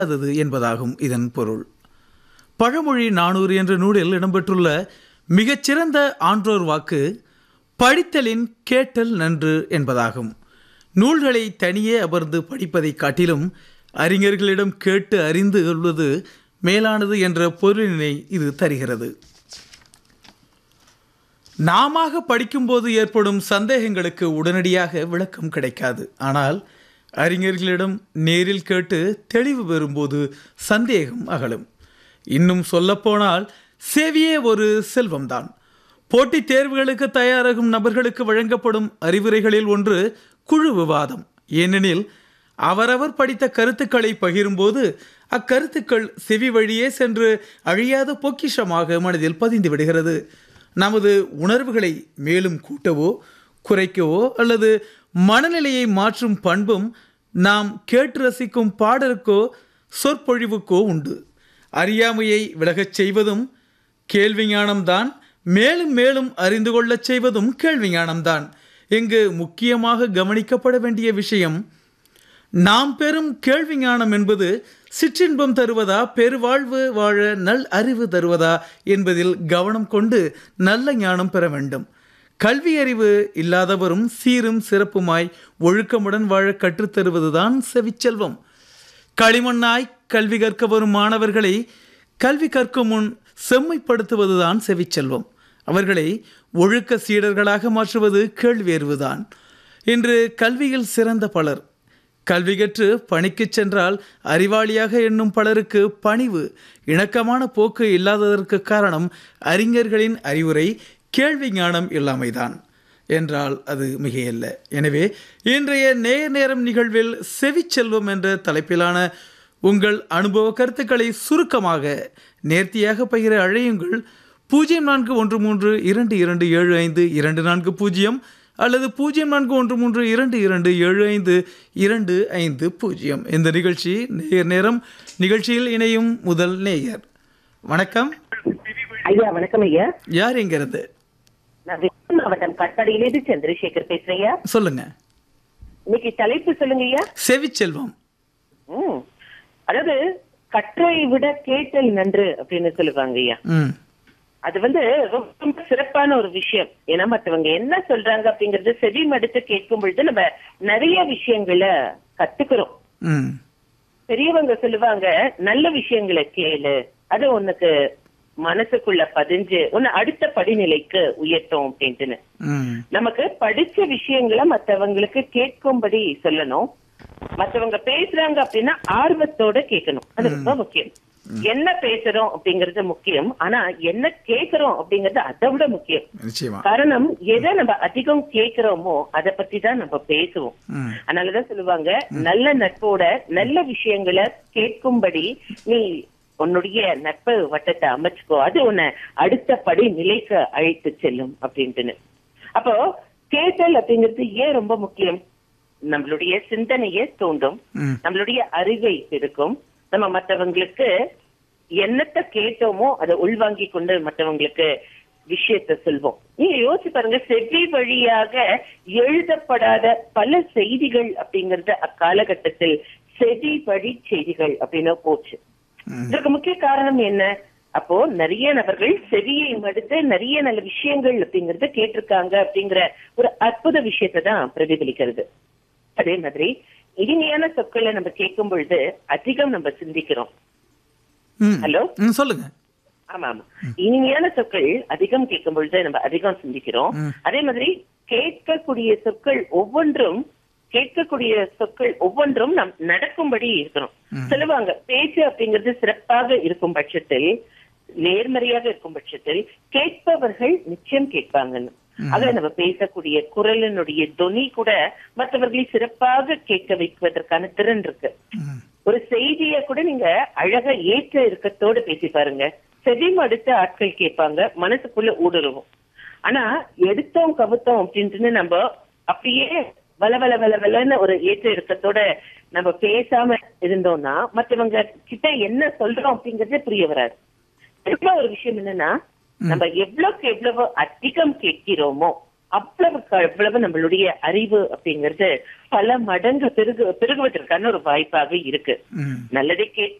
அதது என்பதாகும் இதன் பொருள் பழமொழி நானூறு என்ற நூலில் இடம்பெற்றுள்ள மிகச்சிறந்த ஆன்றோர் வாக்கு படித்தலின் கேட்டல் நன்று என்பதாகும் நூல்களை தனியே அமர்ந்து படிப்பதைக் காட்டிலும் அறிஞர்களிடம் கேட்டு அறிந்து கொள்வது மேலானது என்ற பொருளினை இது தருகிறது நாமாக படிக்கும்போது ஏற்படும் சந்தேகங்களுக்கு உடனடியாக விளக்கம் கிடைக்காது ஆனால் அறிஞர்களிடம் நேரில் கேட்டு தெளிவு பெறும்போது சந்தேகம் அகலும் இன்னும் சொல்லப்போனால் செவியே ஒரு செல்வம்தான் போட்டித் தேர்வுகளுக்கு தயாராகும் நபர்களுக்கு வழங்கப்படும் அறிவுரைகளில் ஒன்று குழு விவாதம் ஏனெனில் அவரவர் படித்த கருத்துக்களை பகிரும்போது அக்கருத்துக்கள் செவி வழியே சென்று அழியாத பொக்கிஷமாக மனதில் பதிந்து விடுகிறது நமது உணர்வுகளை மேலும் கூட்டவோ குறைக்கவோ அல்லது மனநிலையை மாற்றும் பண்பும் நாம் கேட்டு ரசிக்கும் பாடலுக்கோ சொற்பொழிவுக்கோ உண்டு அறியாமையை விலகச் செய்வதும் கேள்வி ஞானம்தான் மேலும் மேலும் அறிந்து கொள்ளச் செய்வதும் கேள்வி ஞானம்தான் இங்கு முக்கியமாக கவனிக்கப்பட வேண்டிய விஷயம் நாம் பெறும் கேள்வி ஞானம் என்பது சிற்றின்பம் தருவதா பெருவாழ்வு வாழ நல் அறிவு தருவதா என்பதில் கவனம் கொண்டு நல்ல ஞானம் பெற வேண்டும் கல்வி அறிவு இல்லாதவரும் சீரும் சிறப்புமாய் ஒழுக்கமுடன் வாழ கற்றுத்தருவதுதான் செவிச்செல்வம் களிமண்ணாய் கல்வி கற்க வரும் மாணவர்களை கல்வி கற்கும் முன் செம்மைப்படுத்துவதுதான் செவிச்செல்வம் அவர்களை ஒழுக்க சீடர்களாக மாற்றுவது கேள்வியறிவுதான் இன்று கல்வியில் சிறந்த பலர் கல்வி கற்று பணிக்குச் சென்றால் அறிவாளியாக எண்ணும் பலருக்கு பணிவு இணக்கமான போக்கு இல்லாததற்கு காரணம் அறிஞர்களின் அறிவுரை கேள்வி ஞானம் இல்லாமைதான் என்றால் அது மிகையல்ல எனவே இன்றைய நேர் நேரம் நிகழ்வில் செவிச்செல்வம் என்ற தலைப்பிலான உங்கள் அனுபவ கருத்துக்களை சுருக்கமாக நேர்த்தியாக பகிர அழையுங்கள் பூஜ்ஜியம் நான்கு ஒன்று மூன்று இரண்டு இரண்டு ஏழு ஐந்து இரண்டு நான்கு பூஜ்ஜியம் அல்லது பூஜ்ஜியம் நான்கு ஒன்று மூன்று இரண்டு இரண்டு ஏழு ஐந்து இரண்டு ஐந்து பூஜ்ஜியம் இந்த நிகழ்ச்சி நேர் நேரம் நிகழ்ச்சியில் இணையும் முதல் நேயர் வணக்கம் ஐயா வணக்கம் ஐயா யார் எங்கிறது நான் விழுப்புரம் மாவட்டம் கட்டடையிலிருந்து சந்திரசேகர் பேசுறேன் ஐயா சொல்லுங்க இன்னைக்கு தலைப்பு சொல்லுங்க ஐயா செவிச்செல்வம் ம். அதாவது கற்றை விட கேட்டல் நன்று அப்படின்னு சொல்லுவாங்க ஐயா ம் அது வந்து ரொம்ப ரொம்ப சிறப்பான ஒரு விஷயம் ஏன்னா மத்தவங்க என்ன சொல்றாங்க அப்படிங்கறது செவி மடுத்து கேட்கும் பொழுது நம்ம நிறைய விஷயங்களை கத்துக்கிறோம் ம் பெரியவங்க சொல்லுவாங்க நல்ல விஷயங்களை கேளு அது உனக்கு மனசுக்குள்ள பதிஞ்சு உன்னை அடுத்த படிநிலைக்கு உயர்த்தும் அப்படின்ட்டுன்னு ம் நமக்கு படிச்ச விஷயங்களை மத்தவங்களுக்கு கேட்கும்படி சொல்லணும் மத்தவங்க பேசுறாங்க அப்படின்னா ஆர்வத்தோட கேட்கணும் அது ரொம்ப முக்கியம் என்ன பேசுறோம் அப்படிங்கறது முக்கியம் ஆனா என்ன கேக்குறோம் அப்படிங்கறது அதை விட முக்கியம் நிச்சயமா காரணம் எதை நம்ம அதிகம் கேக்குறோமோ அதை பத்தி தான் நம்ம பேசுவோம் ம் அதனாலதான் சொல்லுவாங்க நல்ல நட்போட நல்ல விஷயங்களை கேட்கும்படி நீ உன்னுடைய நட்பு வட்டத்தை அமைச்சுக்கோ அது உன்னை அடுத்த படி நிலைக்கு அழைத்து செல்லும் அப்படின்ட்டுன்னு அப்போ கேட்டல் அப்படிங்கிறது ஏன் ரொம்ப முக்கியம் நம்மளுடைய சிந்தனையை தூண்டும் ம் நம்மளுடைய அறிவை பெருக்கும் நம்ம மத்தவங்களுக்கு என்னத்தை கேட்டோமோ அதை உள்வாங்கி கொண்டு மத்தவங்களுக்கு விஷயத்த சொல்வோம் நீங்க யோசிச்சு பாருங்க செவ்வி வழியாக எழுதப்படாத பல செய்திகள் அப்படிங்கறது அக்காலகட்டத்தில் செவி வழி செய்திகள் அப்படின்னு போச்சு ம். இதற்கு முக்கிய காரணம் என்ன அப்போ நிறைய நபர்கள் செவியை மடுத்து நிறைய நல்ல விஷயங்கள் அப்படிங்கறத கேட்டிருக்காங்க அப்படிங்கிற ஒரு அற்புத விஷயத்தை தான் பிரதிபலிக்கிறது அதே மாதிரி இனிமையான சொற்களை நம்ம கேட்கும் பொழுது அதிகம் நம்ம சிந்திக்கிறோம் ம் ஹலோ ம் சொல்லுங்க ஆமா ஆமா இனிமையான சொற்கள் அதிகம் கேட்கும் பொழுது நம்ம அதிகம் சிந்திக்கிறோம் ம். அதே மாதிரி கேட்கக்கூடிய சொற்கள் ஒவ்வொன்றும் கேட்கக்கூடிய சொற்கள் ஒவ்வொன்றும் நம் நடக்கும்படி இருக்கணும் சொல்லுவாங்க பேச்சு அப்படிங்கிறது சிறப்பாக இருக்கும் பட்சத்தில் நேர்மறையாக இருக்கும் பட்சத்தில் கேட்பவர்கள் நிச்சயம் கேட்பாங்கன்னு ஆக நம்ம பேசக்கூடிய குரலினுடைய தொனி கூட மற்றவர்களை சிறப்பாக கேட்க வைப்பதற்கான திறன் இருக்கு ம் ஒரு செய்திய கூட நீங்க அழகா ஏற்ற இறுக்கத்தோடு பேசி பாருங்க செவிம் அடுத்த ஆட்கள் கேட்பாங்க மனசுக்குள்ள ஊடுருவும் ஆனா எடுத்தோம் கவுத்தோம் அப்படின்ட்டு நம்ம அப்படியே வல வல வல வலன்னு ஒரு ஏற்ற இறுக்கத்தோட நம்ம பேசாம இருந்தோம்னா மற்றவங்க கிட்ட என்ன சொல்றோம் அப்படிங்கறதே புரிய வராது இன்னொரு ஒரு விஷயம் என்னன்னா நம்ம எவ்வளவுக்கு எவ்வளவு அதிகம் கேட்கிறோமோ அவ்வளவுக்கு அவ்வளவு நம்மளுடைய அறிவு அப்படிங்கிறது பல மடங்கு பெருகு பெருகுவதற்கான ஒரு வாய்ப்பாக இருக்கு ம் நல்லதை கேட்